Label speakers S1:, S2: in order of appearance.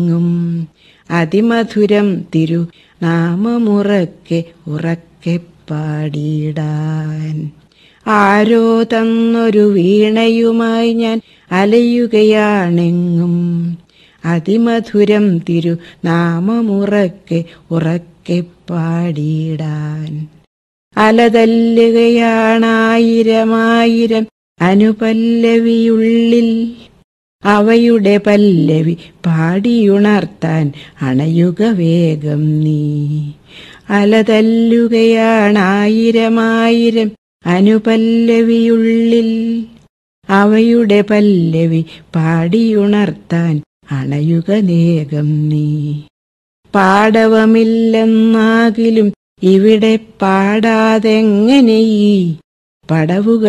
S1: എങ്ങും അതിമധുരം തിരു നാമമുറക്കെ ഉറക്കെ പാടിയിടാൻ ആരോ തന്നൊരു വീണയുമായി ഞാൻ അലയുകയാണെങ്ങും അതിമധുരം തിരു നാമമുറക്കെ ഉറക്കെ പാടിയിടാൻ അലതല്ലുകയാണായിരമായിരം അനുപല്ലവിയുള്ളിൽ അവയുടെ പല്ലവി പാടിയുണർത്താൻ അണയുക വേഗം നീ അലതല്ലുകയാണായിരമായിരം അനുപല്ലവിയുള്ളിൽ അവയുടെ പല്ലവി പാടിയുണർത്താൻ അണയുക നേകം നീ പാടവമില്ലെന്നാകിലും ഇവിടെ പാടാതെങ്ങനെ ഈ പടവുകൾ